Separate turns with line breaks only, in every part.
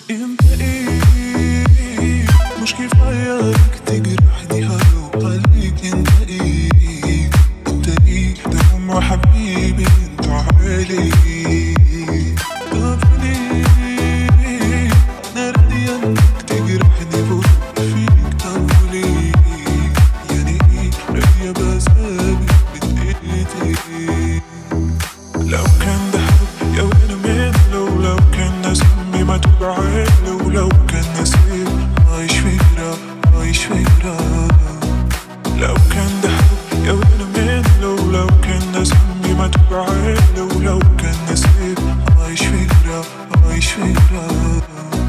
انت ايه مش كفاية تجرحني هروق عليك انت ايه انت ايه ده هم حبيبي انت عالي طب ليه انا راضي انك تجرحني بروح فيك طب وليه يعني ايه راضية بسابق من ايدي لو كان ده حب يا وين من لو لو كان ناس امي ما تبعي لو لو كان نسيب عايش فكرة عايش فكرة لو كان ده حب يا وين من لو لو كان ناس امي ما تبعي لو لو كان نسيب عايش فكرة عايش فكرة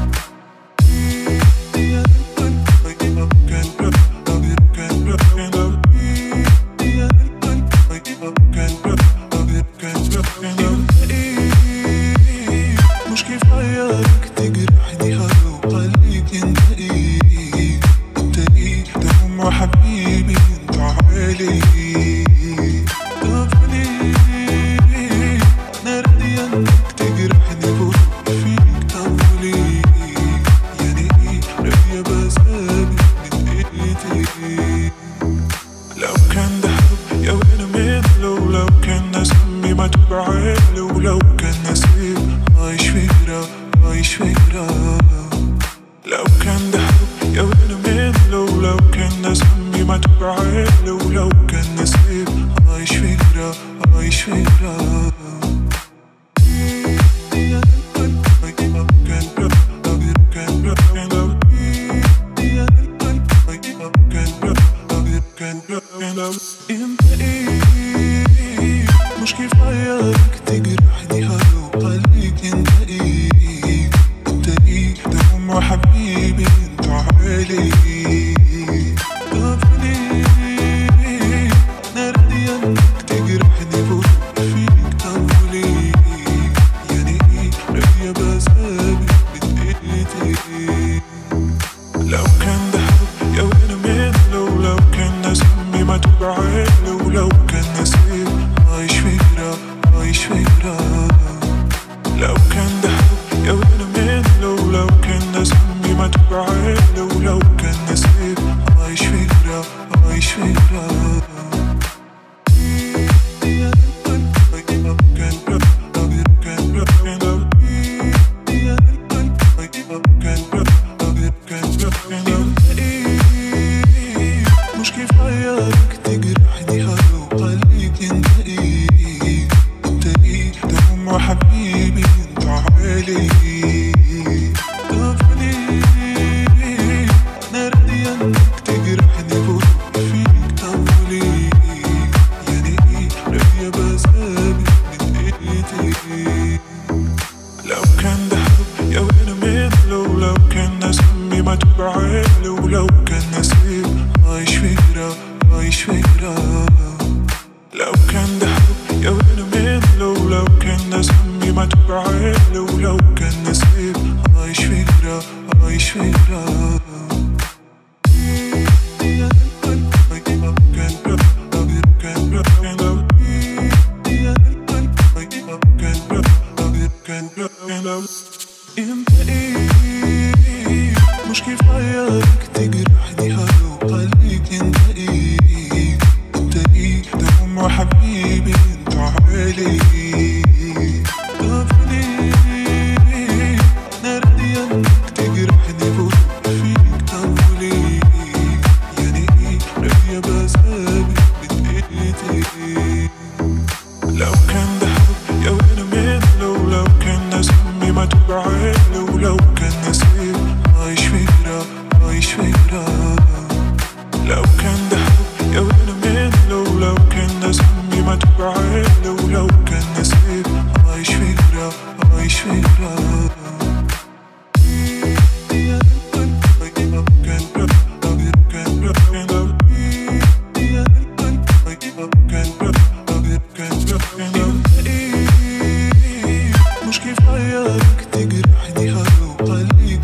مش كفاية تجرحني هروق عليك انت ايه انت ايه ده هم حبيبي انت عالي طب ليه انا راضي انك تجرحني بروح فيك طب وليه يعني ايه راضية بسابق من ايدي لو كان ده حب يا وين من لو لو كان ناس امي ما تبعي لو لو كان نسيب عايش فكرة عايش فكرة لو كان ده حب يا وين من لو لو كان ناس امي ما تبعي لو لو كان نسيب عايش فكرة عايش فكرة انت ايه مش كفاية تجرحني هروق عليك انت ايه انت ايه ده هم حبيبي انت عالي طب ليه انا راضي انك تجرحني بروح فيك طب وليه يعني ايه راضية بسابق من ايدي لو كان ده حب يا وين من لو لو كان ناس امي ما تبعي لو لو كان نسيب عايش فكرة عايش فكرة لو كان ده حب يا وين من لو لو كان ناس امي ما تبعي لو لو كان نسيب عايش فكرة عايش فكرة مش كفاية تجرحني هروق عليك انت ايه انت ايه ده هم حبيبي انت عالي طب ليه انا راضي انك تجرحني بروح فيك طب وليه يعني ايه راضية بسابق من ايدي لو كان ده حب يا وين من لو لو كان ناس امي ما تبعي لو لو كان نسيب عايش فكرة عايش فكرة لو كان ده حب يا وين من لو لو كان ناس امي ما تبعي لو لو كان نسيب عايش فكرة عايش فكرة انت ايه مش كفاية تجرحني هروق عليك انت ايه انت ايه ده هم حبيبي انت عالي طب ليه انا راضي انك تجرحني بروح فيك طب وليه يعني ايه راضية بسابق من ايدي لو كان ده حب يا وين من لو لو كان ناس امي ما تبعي لو لو كان نسيب عايش فكرة عايش فكرة لو كان ده حب يا وين من لو لو كان ناس امي ما تبعي لو لو كان نسيب عايش فكرة عايش فكرة مش كفاية تجرحني هروق عليك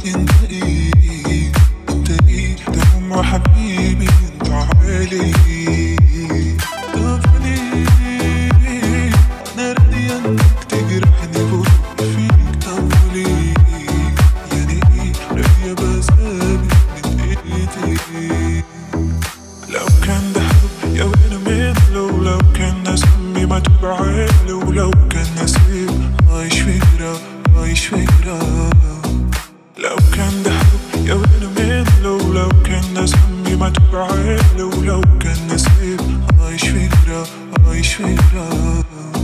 فكرة لو كان ده حب يا وين من لو لو كان ده ذنبي ما تبعد لو لو كان نسيب عايش فكرة عايش فكرة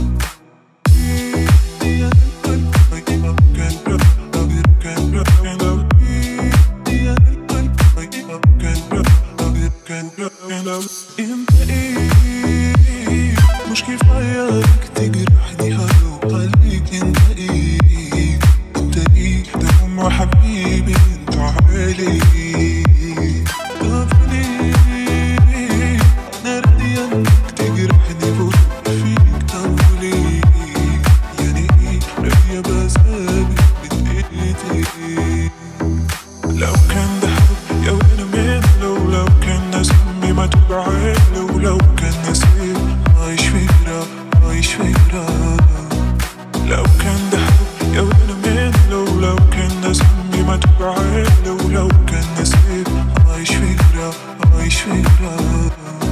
انت ايه مش كفاية تجرحني هروب عليك انت ايه انت ايه ده هم حبيبي انت عالي طب ليه انا راضي انك تجرحني بروح فيك طب وليه يعني ايه راضية بسابق بدقيقتي لو كان ده حب يا وين من لو لو كان ده ذنبي ما تبعد لو لو كان نسيب عايش فكرة عايش فكرة لو كان ده حب يا وين من لو لو كان ده ذنبي ما تبعد لو لو كان نسيب عايش فكرة عايش فكرة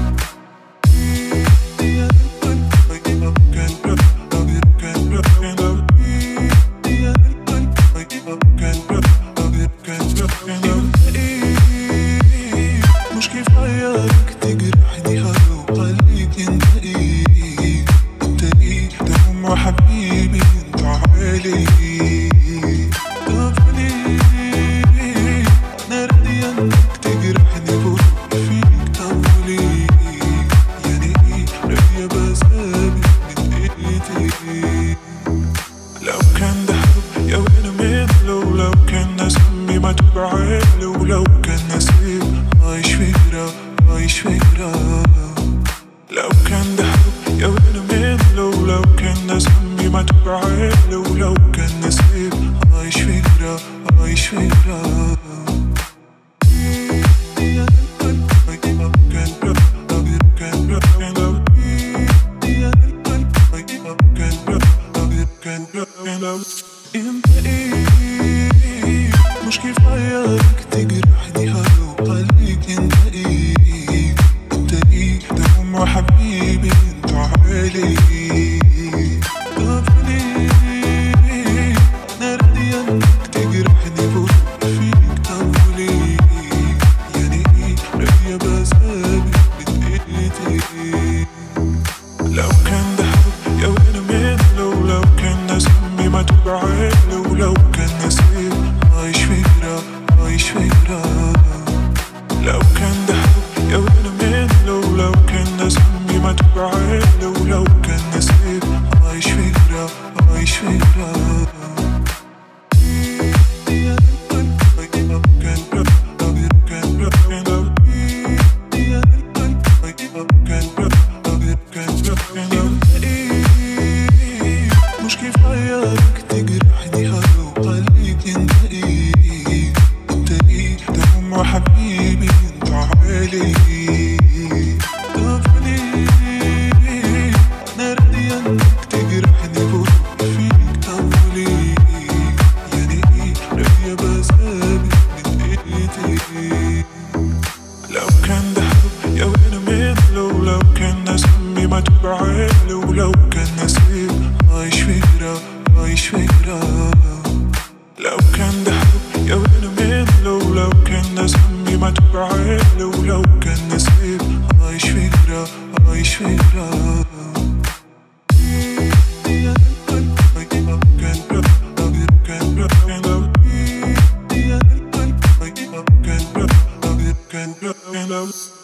مش كفاية تجرحني هروب عليك انت ايه انت ايه ده هم حبيبي انت عالي طب ليه انا راضي انك تجرحني بروح فيك طب وليه يعني ايه راضية بسابق بدقيقتي لو كان ده حب يا وين من لو لو كان ده ذنبي ما تبعد لو لو كان نسيب عايش فكرة عايش فكرة لو كان ده حب يا وين من لو لو كان ده ذنبي ما تبعد لو لو كان نسيب عايش فكرة عايش فكرة انت ايه مش كفاية تجرحني هروب عليك انت ايه انت ايه ده هم حبيبي انت عالي طب ليه انا راضي انك تجرحني بروح فيك طب وليه يعني ايه راضية بسابق بدقيقتي لو كان ده حب يا وين من لو لو كان ده ذنبي ما تبعد لو لو كان نسيب عايش فكرة عايش فكرة لو كان ده حب يا وين من لو لو كان ده ذنبي ما تبعد لو لو كان نسيب عايش فكرة عايش فكرة مش كفاية تجرحني هروب عليك انت ايه انت ايه ده هم حبيبي انت عالي طب ليه انا راضي انك تجرحني بروح فيك طب وليه يعني ايه راضية بسابق بدقيقتي لو كان ده حب يا وين من لو لو كان ده ذنبي ما تبعد لو لو كان نسيب عايش فكرة عايش فكرة لو كان ده حب يا وين من لو لو كان ده ذنبي ما تبعد لو لو كان نسيب عايش فكرة عايش فكرة Can